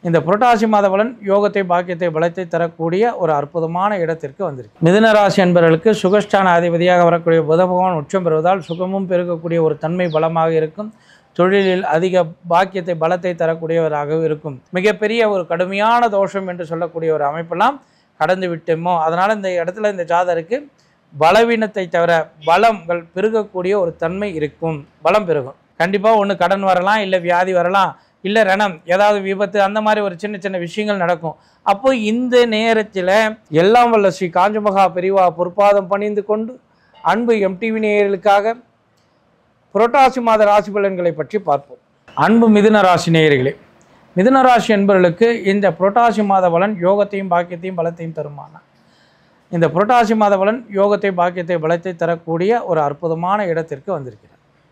இந்த புரட்டாசி மாத பலன் யோகத்தை பாக்கியத்தை பலத்தை தரக்கூடிய ஒரு அற்புதமான இடத்திற்கு வந்திருக்கு மிதுன ராசி என்பவர்களுக்கு சுகஸ்தான அதிபதியாக வரக்கூடிய புத பகவான் உச்சம் பெறுவதால் சுகமும் பெருகக்கூடிய ஒரு தன்மை பலமாக இருக்கும் தொழிலில் அதிக பாக்கியத்தை பலத்தை தரக்கூடியவராக இருக்கும் மிகப்பெரிய ஒரு கடுமையான தோஷம் என்று சொல்லக்கூடிய ஒரு அமைப்பெல்லாம் கடந்து விட்டோமோ அதனால் இந்த இடத்துல இந்த ஜாதருக்கு பலவீனத்தை தவிர பலங்கள் பெருகக்கூடிய ஒரு தன்மை இருக்கும் பலம் பெருகும் கண்டிப்பாக ஒன்று கடன் வரலாம் இல்லை வியாதி வரலாம் இல்லை ரணம் ஏதாவது விபத்து அந்த மாதிரி ஒரு சின்ன சின்ன விஷயங்கள் நடக்கும் அப்போ இந்த நேரத்தில் எல்லாம் வல்ல ஸ்ரீ காஞ்சமகா பெரிவா பொற்பாதம் பணிந்து கொண்டு அன்பு எம்டிவி நேயர்களுக்காக புரட்டாசி மாத ராசி பலன்களை பற்றி பார்ப்போம் அன்பு மிதுன ராசி நேயர்களே மிதுன ராசி என்பவர்களுக்கு இந்த புரட்டாசி மாத பலன் யோகத்தையும் பாக்கியத்தையும் பலத்தையும் தருமான இந்த புரட்டாசி மாத பலன் யோகத்தை பாக்கியத்தை பலத்தை தரக்கூடிய ஒரு அற்புதமான இடத்திற்கு வந்திருக்கிறார்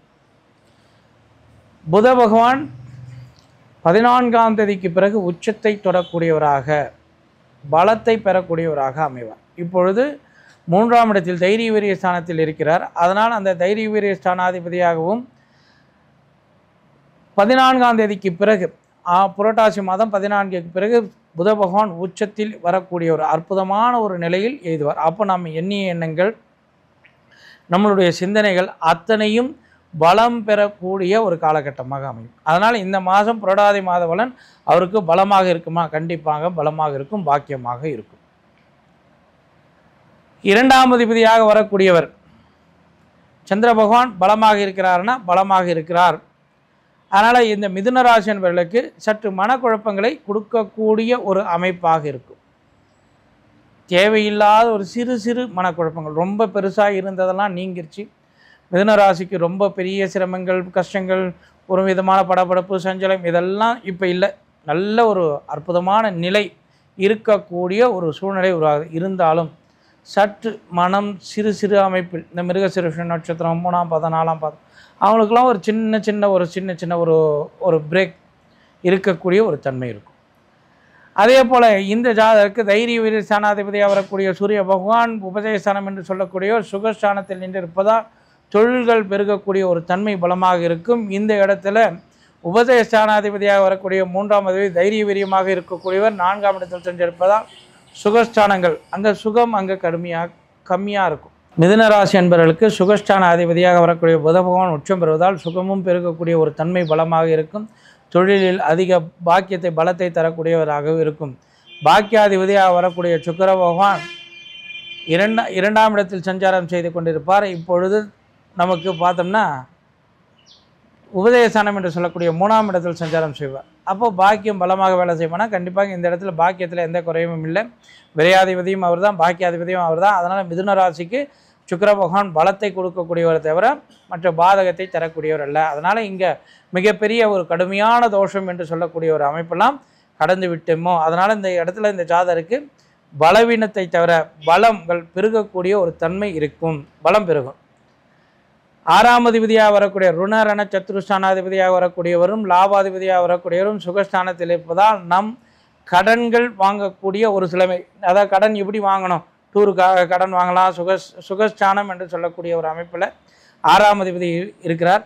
புத பகவான் பதினான்காம் தேதிக்கு பிறகு உச்சத்தை தொடக்கூடியவராக பலத்தை பெறக்கூடியவராக அமைவார் இப்பொழுது மூன்றாம் இடத்தில் தைரிய வீரிய ஸ்தானத்தில் இருக்கிறார் அதனால் அந்த தைரிய வீரிய ஸ்தானாதிபதியாகவும் பதினான்காம் தேதிக்கு பிறகு ஆ, புரட்டாசி மாதம் பதினான்குக்கு பிறகு புத பகவான் உச்சத்தில் வரக்கூடிய ஒரு அற்புதமான ஒரு நிலையில் எய்துவார் அப்போ நம்ம எண்ணிய எண்ணங்கள் நம்மளுடைய சிந்தனைகள் அத்தனையும் பலம் பெறக்கூடிய ஒரு காலகட்டமாக அமையும் அதனால் இந்த மாதம் புரடாதி மாத பலன் அவருக்கு பலமாக இருக்குமா கண்டிப்பாக பலமாக இருக்கும் பாக்கியமாக இருக்கும் இரண்டாம் அதிபதியாக வரக்கூடியவர் சந்திர பகவான் பலமாக இருக்கிறார்னா பலமாக இருக்கிறார் அதனால் இந்த மிதுன ராசி என்பவர்களுக்கு சற்று மனக்குழப்பங்களை கொடுக்கக்கூடிய ஒரு அமைப்பாக இருக்கும் தேவையில்லாத ஒரு சிறு சிறு மனக்குழப்பங்கள் ரொம்ப பெருசாக இருந்ததெல்லாம் நீங்கிருச்சு மிதுன ராசிக்கு ரொம்ப பெரிய சிரமங்கள் கஷ்டங்கள் ஒரு விதமான படபடப்பு சஞ்சலம் இதெல்லாம் இப்போ இல்லை நல்ல ஒரு அற்புதமான நிலை இருக்கக்கூடிய ஒரு சூழ்நிலை உருவாகுது இருந்தாலும் சற்று மனம் சிறு சிறு அமைப்பில் இந்த மிருகசிருஷ நட்சத்திரம் மூணாம் பாதம் நாலாம் பாதம் அவங்களுக்கெல்லாம் ஒரு சின்ன சின்ன ஒரு சின்ன சின்ன ஒரு ஒரு பிரேக் இருக்கக்கூடிய ஒரு தன்மை இருக்கும் அதே போல் இந்த ஜாதகருக்கு தைரிய வீர ஸ்தானாதிபதியாக வரக்கூடிய சூரிய பகவான் உபதேசனம் என்று சொல்லக்கூடிய ஒரு சுகஸ்தானத்தில் நின்றிருப்பதால் தொழில்கள் பெருகக்கூடிய ஒரு தன்மை பலமாக இருக்கும் இந்த இடத்துல உபதய ஸ்தானாதிபதியாக வரக்கூடிய மூன்றாம் அதிபதி தைரிய வீரியமாக இருக்கக்கூடியவர் நான்காம் இடத்தில் சென்றிருப்பதால் சுகஸ்தானங்கள் அங்கே சுகம் அங்கே கடுமையாக கம்மியாக இருக்கும் மிதுன ராசி என்பவர்களுக்கு சுகஸ்தான அதிபதியாக வரக்கூடிய புத பகவான் உச்சம் பெறுவதால் சுகமும் பெருகக்கூடிய ஒரு தன்மை பலமாக இருக்கும் தொழிலில் அதிக பாக்கியத்தை பலத்தை தரக்கூடியவராக இருக்கும் பாக்கியாதிபதியாக வரக்கூடிய சுக்கிர பகவான் இரண்டா இரண்டாம் இடத்தில் சஞ்சாரம் செய்து கொண்டிருப்பார் இப்பொழுது நமக்கு பார்த்தோம்னா உபதேசனம் என்று சொல்லக்கூடிய மூணாம் இடத்தில் சஞ்சாரம் செய்வார் அப்போ பாக்கியம் பலமாக வேலை செய்வானா கண்டிப்பாக இந்த இடத்துல பாக்கியத்தில் எந்த குறையும் இல்லை விரையாதிபதியும் அவர் தான் பாக்கியாதிபதியும் அவர் தான் அதனால் மிதுன ராசிக்கு சுக்கிர பகவான் பலத்தை கொடுக்கக்கூடியவரை தவிர மற்ற பாதகத்தை தரக்கூடியவர் அல்ல அதனால் இங்கே மிகப்பெரிய ஒரு கடுமையான தோஷம் என்று சொல்லக்கூடிய ஒரு அமைப்பெல்லாம் கடந்து விட்டோமோ அதனால் இந்த இடத்துல இந்த ஜாதருக்கு பலவீனத்தை தவிர பலங்கள் பெருகக்கூடிய ஒரு தன்மை இருக்கும் பலம் பெருகும் ஆறாம் அதிபதியாக வரக்கூடிய ருணரண சத்ருஸ்தானாதிபதியாக வரக்கூடியவரும் லாபாதிபதியாக வரக்கூடியவரும் சுகஸ்தானத்தில் இருப்பதால் நம் கடன்கள் வாங்கக்கூடிய ஒரு சிலமை அதாவது கடன் எப்படி வாங்கணும் டூருக்காக கடன் வாங்கலாம் சுக சுகஸ்தானம் என்று சொல்லக்கூடிய ஒரு அமைப்பில் ஆறாம் அதிபதி இருக்கிறார்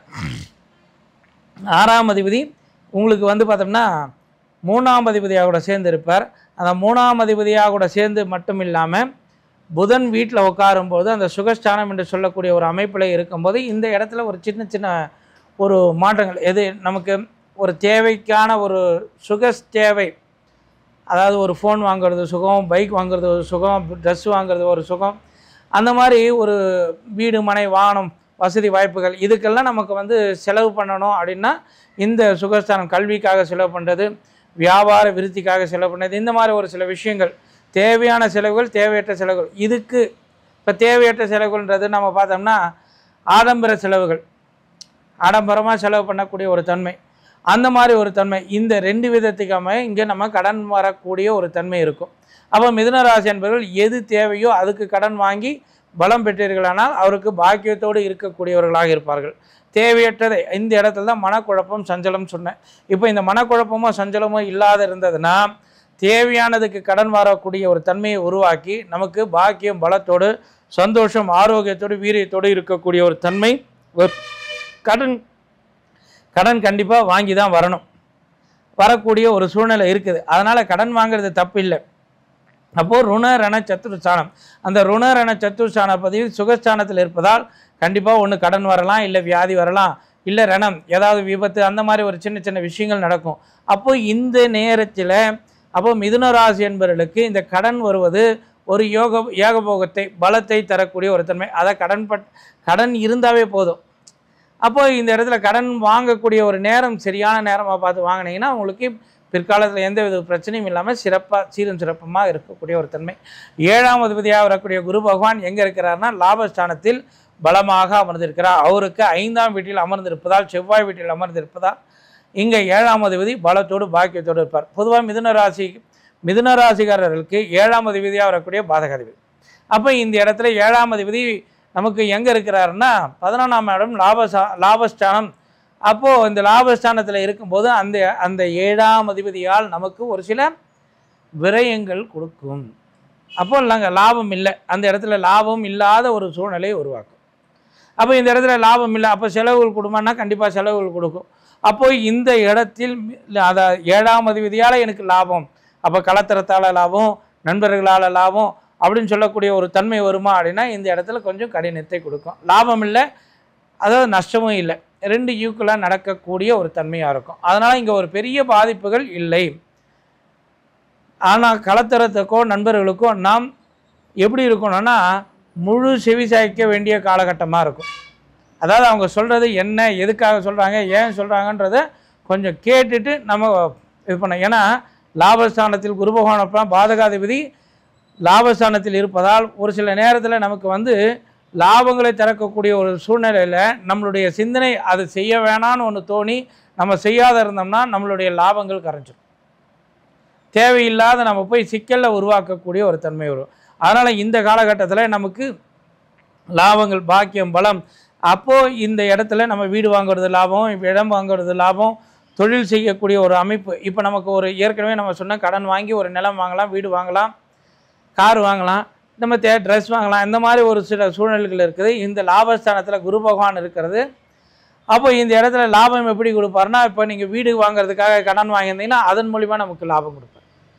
ஆறாம் அதிபதி உங்களுக்கு வந்து பார்த்தோம்னா மூணாம் அதிபதியாக கூட சேர்ந்து இருப்பார் அந்த மூணாம் அதிபதியாக கூட சேர்ந்து மட்டும் இல்லாமல் புதன் வீட்டில் உட்காரும்போது அந்த சுகஸ்தானம் என்று சொல்லக்கூடிய ஒரு அமைப்பில் இருக்கும்போது இந்த இடத்துல ஒரு சின்ன சின்ன ஒரு மாற்றங்கள் எது நமக்கு ஒரு தேவைக்கான ஒரு சுகஸ் தேவை அதாவது ஒரு ஃபோன் வாங்குறது சுகம் பைக் வாங்குறது ஒரு சுகம் ட்ரெஸ் வாங்குறது ஒரு சுகம் அந்த மாதிரி ஒரு வீடு மனை வாகனம் வசதி வாய்ப்புகள் இதுக்கெல்லாம் நமக்கு வந்து செலவு பண்ணணும் அப்படின்னா இந்த சுகஸ்தானம் கல்விக்காக செலவு பண்ணுறது வியாபார விருத்திக்காக செலவு பண்ணுறது இந்த மாதிரி ஒரு சில விஷயங்கள் தேவையான செலவுகள் தேவையற்ற செலவுகள் இதுக்கு இப்போ தேவையற்ற செலவுகள்ன்றது நம்ம பார்த்தோம்னா ஆடம்பர செலவுகள் ஆடம்பரமாக செலவு பண்ணக்கூடிய ஒரு தன்மை அந்த மாதிரி ஒரு தன்மை இந்த ரெண்டு விதத்துக்கு அமைய இங்கே நம்ம கடன் வரக்கூடிய ஒரு தன்மை இருக்கும் அப்போ மிதுன ராசி என்பவர்கள் எது தேவையோ அதுக்கு கடன் வாங்கி பலம் பெற்றீர்களானால் அவருக்கு பாக்கியத்தோடு இருக்கக்கூடியவர்களாக இருப்பார்கள் தேவையற்றதை இந்த இடத்துல தான் மனக்குழப்பம் சஞ்சலம் சொன்னேன் இப்போ இந்த மனக்குழப்பமோ சஞ்சலமோ இல்லாத இருந்ததுன்னா தேவையானதுக்கு கடன் வரக்கூடிய ஒரு தன்மையை உருவாக்கி நமக்கு பாக்கியம் பலத்தோடு சந்தோஷம் ஆரோக்கியத்தோடு வீரியத்தோடு இருக்கக்கூடிய ஒரு தன்மை ஒரு கடன் கடன் கண்டிப்பாக வாங்கி தான் வரணும் வரக்கூடிய ஒரு சூழ்நிலை இருக்குது அதனால் கடன் வாங்குறது தப்பு இல்லை அப்போது ருண ரண சத்துருஸ்தானம் அந்த ருண ரண சத்துருஸ்தான பதிவு சுகஸ்தானத்தில் இருப்பதால் கண்டிப்பாக ஒன்று கடன் வரலாம் இல்லை வியாதி வரலாம் இல்லை ரணம் ஏதாவது விபத்து அந்த மாதிரி ஒரு சின்ன சின்ன விஷயங்கள் நடக்கும் அப்போ இந்த நேரத்தில் அப்போ மிதுன ராசி என்பவர்களுக்கு இந்த கடன் வருவது ஒரு யோக ஏகபோகத்தை பலத்தை தரக்கூடிய ஒரு தன்மை அதை கடன் பட் கடன் இருந்தாவே போதும் அப்போ இந்த இடத்துல கடன் வாங்கக்கூடிய ஒரு நேரம் சரியான நேரமாக பார்த்து வாங்கினீங்கன்னா உங்களுக்கு பிற்காலத்தில் எந்த வித பிரச்சனையும் இல்லாமல் சிறப்பாக சீரும் சிறப்புமாக இருக்கக்கூடிய ஒரு தன்மை ஏழாம் அதிபதியாக வரக்கூடிய குரு பகவான் எங்கே இருக்கிறார்னா லாபஸ்தானத்தில் பலமாக அமர்ந்திருக்கிறார் அவருக்கு ஐந்தாம் வீட்டில் அமர்ந்திருப்பதால் செவ்வாய் வீட்டில் அமர்ந்திருப்பதால் இங்கே ஏழாம் அதிபதி பலத்தோடு பாக்கியத்தோடு இருப்பார் பொதுவாக மிதுன ராசி மிதுன ராசிக்காரர்களுக்கு ஏழாம் அதிபதியாக வரக்கூடிய பாதக அதிபதி அப்போ இந்த இடத்துல ஏழாம் அதிபதி நமக்கு எங்கே இருக்கிறாருன்னா பதினொன்றாம் இடம் லாபசா லாபஸ்தானம் அப்போது இந்த லாபஸ்தானத்தில் இருக்கும்போது அந்த அந்த ஏழாம் அதிபதியால் நமக்கு ஒரு சில விரயங்கள் கொடுக்கும் அப்போ நாங்கள் லாபம் இல்லை அந்த இடத்துல லாபம் இல்லாத ஒரு சூழ்நிலையை உருவாக்கும் அப்போ இந்த இடத்துல லாபம் இல்லை அப்போ செலவுகள் கொடுமான்னா கண்டிப்பாக செலவுகள் கொடுக்கும் அப்போ இந்த இடத்தில் அதை ஏழாம் அதிபதியால் எனக்கு லாபம் அப்போ கலத்தரத்தால் லாபம் நண்பர்களால் லாபம் அப்படின்னு சொல்லக்கூடிய ஒரு தன்மை வருமா அப்படின்னா இந்த இடத்துல கொஞ்சம் கடினத்தை கொடுக்கும் லாபம் இல்லை அதாவது நஷ்டமும் இல்லை ரெண்டு ஈக்குவலாக நடக்கக்கூடிய ஒரு தன்மையாக இருக்கும் அதனால் இங்கே ஒரு பெரிய பாதிப்புகள் இல்லை ஆனால் கலத்தரத்துக்கோ நண்பர்களுக்கோ நாம் எப்படி இருக்கணும்னா முழு செவி சாய்க்க வேண்டிய காலகட்டமாக இருக்கும் அதாவது அவங்க சொல்கிறது என்ன எதுக்காக சொல்கிறாங்க ஏன் சொல்கிறாங்கன்றத கொஞ்சம் கேட்டுட்டு நம்ம இது பண்ண ஏன்னா லாபஸ்தானத்தில் குரு பகவான் அப்புறம் பாதகாதிபதி லாபஸ்தானத்தில் இருப்பதால் ஒரு சில நேரத்தில் நமக்கு வந்து லாபங்களை திறக்கக்கூடிய ஒரு சூழ்நிலையில் நம்மளுடைய சிந்தனை அது செய்ய வேணான்னு ஒன்று தோணி நம்ம செய்யாத இருந்தோம்னா நம்மளுடைய லாபங்கள் கரைஞ்சிடும் தேவையில்லாத நம்ம போய் சிக்கலில் உருவாக்கக்கூடிய ஒரு தன்மை வரும் அதனால் இந்த காலகட்டத்தில் நமக்கு லாபங்கள் பாக்கியம் பலம் அப்போது இந்த இடத்துல நம்ம வீடு வாங்குறது லாபம் இப்போ இடம் வாங்குறது லாபம் தொழில் செய்யக்கூடிய ஒரு அமைப்பு இப்போ நமக்கு ஒரு ஏற்கனவே நம்ம சொன்ன கடன் வாங்கி ஒரு நிலம் வாங்கலாம் வீடு வாங்கலாம் கார் வாங்கலாம் நம்ம தே ட்ரெஸ் வாங்கலாம் இந்த மாதிரி ஒரு சில சூழ்நிலைகள் இருக்குது இந்த லாபஸ்தானத்தில் குரு பகவான் இருக்கிறது அப்போ இந்த இடத்துல லாபம் எப்படி கொடுப்பாருன்னா இப்போ நீங்கள் வீடு வாங்குறதுக்காக கடன் வாங்கியிருந்தீங்கன்னா அதன் மூலிமா நமக்கு லாபம் கொடுப்பார்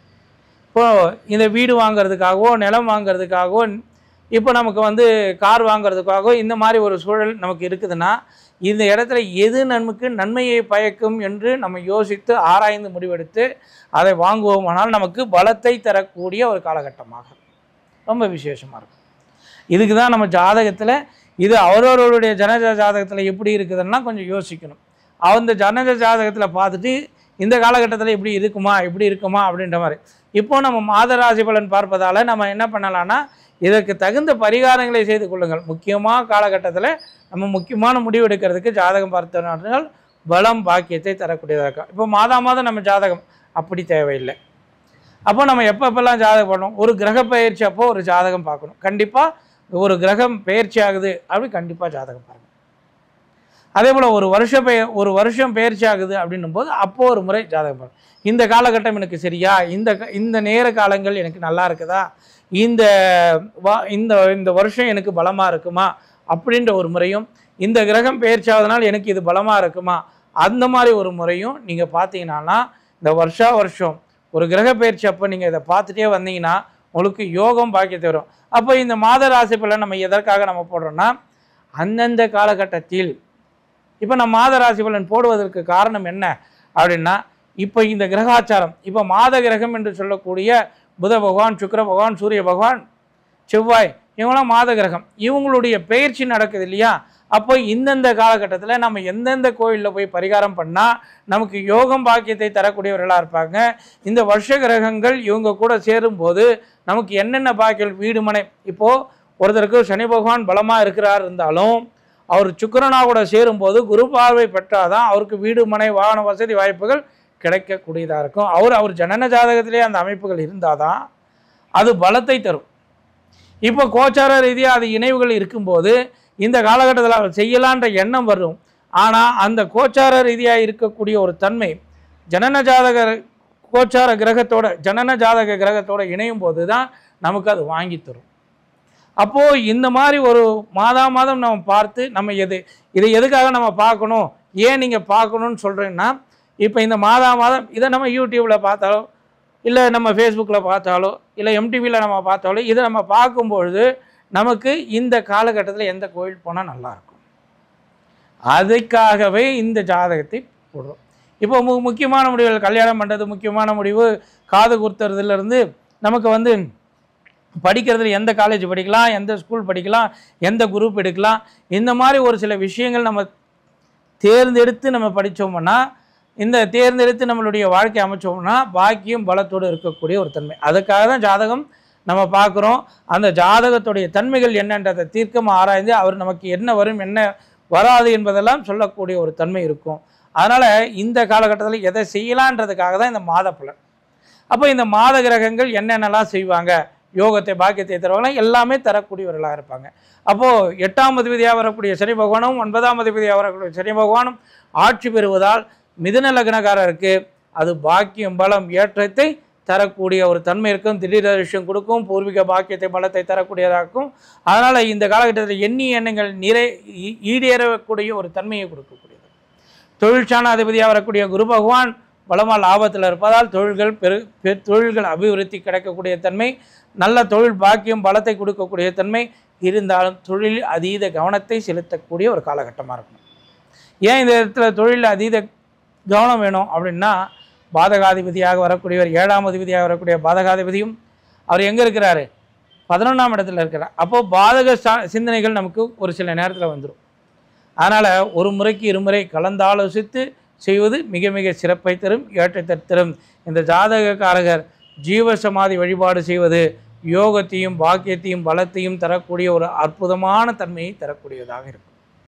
இப்போது இந்த வீடு வாங்குறதுக்காகவோ நிலம் வாங்குறதுக்காகவோ இப்போ நமக்கு வந்து கார் வாங்குறதுக்காகவோ இந்த மாதிரி ஒரு சூழல் நமக்கு இருக்குதுன்னா இந்த இடத்துல எது நமக்கு நன்மையை பயக்கும் என்று நம்ம யோசித்து ஆராய்ந்து முடிவெடுத்து அதை வாங்குவோமானால் நமக்கு பலத்தை தரக்கூடிய ஒரு காலகட்டமாக ரொம்ப விசேஷமாக இருக்கும் இதுக்கு தான் நம்ம ஜாதகத்தில் இது அவரவர்களுடைய ஜனஜ ஜாதகத்தில் எப்படி இருக்குதுன்னா கொஞ்சம் யோசிக்கணும் அந்த ஜனஜ ஜாதகத்தில் பார்த்துட்டு இந்த காலகட்டத்தில் இப்படி இருக்குமா இப்படி இருக்குமா அப்படின்ற மாதிரி இப்போ நம்ம மாத ராசி பலன் பார்ப்பதால் நம்ம என்ன பண்ணலாம்னா இதற்கு தகுந்த பரிகாரங்களை செய்து கொள்ளுங்கள் முக்கியமாக காலகட்டத்தில் நம்ம முக்கியமான முடிவு எடுக்கிறதுக்கு ஜாதகம் பார்த்தோம்னால் பலம் பாக்கியத்தை தரக்கூடியதாக இருக்கும் இப்போ மாதா மாதம் நம்ம ஜாதகம் அப்படி தேவையில்லை அப்போ நம்ம எப்போ எப்பெல்லாம் ஜாதகம் பண்ணணும் ஒரு கிரக பயிற்சி அப்போ ஒரு ஜாதகம் பார்க்கணும் கண்டிப்பாக ஒரு கிரகம் பயிற்சி ஆகுது அப்படி கண்டிப்பாக ஜாதகம் பாருங்கள் அதே போல் ஒரு வருஷ பெய ஒரு வருஷம் பயிற்சி ஆகுது அப்படின்னும் போது அப்போ ஒரு முறை ஜாதகம் பாருங்கள் இந்த காலகட்டம் எனக்கு சரியா இந்த க- இந்த நேர காலங்கள் எனக்கு நல்லா இருக்குதா இந்த வா இந்த இந்த வருஷம் எனக்கு பலமாக இருக்குமா அப்படின்ற ஒரு முறையும் இந்த கிரகம் பயிற்சி ஆகுதுனால எனக்கு இது பலமாக இருக்குமா அந்த மாதிரி ஒரு முறையும் நீங்கள் பார்த்தீங்கன்னா இந்த வருஷா வருஷம் ஒரு கிரக பயிற்சி அப்போ நீங்கள் இதை பார்த்துட்டே வந்தீங்கன்னா உங்களுக்கு யோகம் பாக்கியத்தை வரும் அப்போ இந்த மாத ராசி பலன் நம்ம எதற்காக நம்ம போடுறோம்னா அந்தந்த காலகட்டத்தில் இப்போ நம்ம மாத ராசி பலன் போடுவதற்கு காரணம் என்ன அப்படின்னா இப்போ இந்த கிரகாச்சாரம் இப்போ மாத கிரகம் என்று சொல்லக்கூடிய புத பகவான் சுக்கிர பகவான் சூரிய பகவான் செவ்வாய் இவங்களாம் மாத கிரகம் இவங்களுடைய பயிற்சி நடக்குது இல்லையா அப்போ இந்தந்த காலகட்டத்தில் நம்ம எந்தெந்த கோயிலில் போய் பரிகாரம் பண்ணால் நமக்கு யோகம் பாக்கியத்தை தரக்கூடியவர்களாக இருப்பாங்க இந்த வருஷ கிரகங்கள் இவங்க கூட சேரும்போது நமக்கு என்னென்ன பாக்கியம் வீடு மனை இப்போது ஒருத்தருக்கு சனி பகவான் பலமாக இருக்கிறார் இருந்தாலும் அவர் சுக்கிரனா கூட சேரும்போது குரு பார்வை பெற்றாதான் அவருக்கு வீடு மனை வாகன வசதி வாய்ப்புகள் கிடைக்கக்கூடியதாக இருக்கும் அவர் அவர் ஜனன ஜாதகத்திலே அந்த அமைப்புகள் இருந்தால் தான் அது பலத்தை தரும் இப்போ கோச்சார ரீதியாக அது இணைவுகள் இருக்கும்போது இந்த காலகட்டத்தில் அவர் செய்யலான்ற எண்ணம் வரும் ஆனால் அந்த கோச்சார ரீதியாக இருக்கக்கூடிய ஒரு தன்மை ஜனன ஜாதக கோச்சார கிரகத்தோட ஜனன ஜாதக கிரகத்தோட இணையும் போது தான் நமக்கு அது வாங்கி தரும் அப்போது இந்த மாதிரி ஒரு மாதா மாதம் நம்ம பார்த்து நம்ம எது இதை எதுக்காக நம்ம பார்க்கணும் ஏன் நீங்கள் பார்க்கணும்னு சொல்கிறேன்னா இப்போ இந்த மாதா மாதம் இதை நம்ம யூடியூப்பில் பார்த்தாலோ இல்லை நம்ம ஃபேஸ்புக்கில் பார்த்தாலோ இல்லை எம்டிவியில் நம்ம பார்த்தாலோ இதை நம்ம பார்க்கும்பொழுது நமக்கு இந்த காலகட்டத்தில் எந்த கோயில் போனால் நல்லாயிருக்கும் அதுக்காகவே இந்த ஜாதகத்தை போடுறோம் இப்போ மு முக்கியமான முடிவுகள் கல்யாணம் பண்ணுறது முக்கியமான முடிவு காது குத்துறதுலேருந்து நமக்கு வந்து படிக்கிறதுல எந்த காலேஜ் படிக்கலாம் எந்த ஸ்கூல் படிக்கலாம் எந்த குரூப் எடுக்கலாம் இந்த மாதிரி ஒரு சில விஷயங்கள் நம்ம தேர்ந்தெடுத்து நம்ம படித்தோம்னா இந்த தேர்ந்தெடுத்து நம்மளுடைய வாழ்க்கை அமைச்சோம்னா பாக்கியம் பலத்தோடு இருக்கக்கூடிய ஒரு தன்மை அதுக்காக தான் ஜாதகம் நம்ம பார்க்குறோம் அந்த ஜாதகத்துடைய தன்மைகள் என்னன்றதை தீர்க்கமாக ஆராய்ந்து அவர் நமக்கு என்ன வரும் என்ன வராது என்பதெல்லாம் சொல்லக்கூடிய ஒரு தன்மை இருக்கும் அதனால் இந்த காலகட்டத்தில் எதை செய்யலான்றதுக்காக தான் இந்த மாத பலன் அப்போ இந்த மாத கிரகங்கள் என்னென்னலாம் செய்வாங்க யோகத்தை பாக்கியத்தை தருவாங்க எல்லாமே தரக்கூடியவர்களாக இருப்பாங்க அப்போது எட்டாம் அதிபதியாக வரக்கூடிய சனி பகவானும் ஒன்பதாம் அதிபதியாக வரக்கூடிய சனி பகவானும் ஆட்சி பெறுவதால் மிதுன லக்னக்காரருக்கு அது பாக்கியம் பலம் ஏற்றத்தை தரக்கூடிய ஒரு தன்மை இருக்கும் திடீர் விஷயம் கொடுக்கும் பூர்வீக பாக்கியத்தை பலத்தை தரக்கூடியதாக்கும் அதனால் இந்த காலகட்டத்தில் எண்ணிய எண்ணங்கள் நிறை ஈ- ஈடேறக்கூடிய ஒரு தன்மையை கொடுக்கக்கூடியது தொழிற்சான அதிபதியாக வரக்கூடிய குரு பகவான் பலமாக லாபத்தில் இருப்பதால் தொழில்கள் பெரு பெ- தொழில்கள் அபிவிருத்தி கிடைக்கக்கூடிய தன்மை நல்ல தொழில் பாக்கியம் பலத்தை கொடுக்கக்கூடிய தன்மை இருந்தாலும் தொழில் அதீத கவனத்தை செலுத்தக்கூடிய ஒரு காலகட்டமாக இருக்கணும் ஏன் இந்த இடத்துல தொழில் அதீத கவனம் வேணும் அப்படின்னா பாதகாதிபதியாக வரக்கூடியவர் ஏழாம் அதிபதியாக வரக்கூடிய பாதகாதிபதியும் அவர் எங்கே இருக்கிறாரு பதினொன்றாம் இடத்துல இருக்கிறார் அப்போது பாதக சா- சிந்தனைகள் நமக்கு ஒரு சில நேரத்தில் வந்துடும் அதனால் ஒரு முறைக்கு இருமுறை கலந்தாலோசித்து செய்வது மிக மிக சிறப்பை தரும் ஏற்றத்தை தரும் இந்த ஜாதகக்காரகர் ஜீவசமாதி வழிபாடு செய்வது யோகத்தையும் பாக்கியத்தையும் பலத்தையும் தரக்கூடிய ஒரு அற்புதமான தன்மையை தரக்கூடியதாக இருக்கும்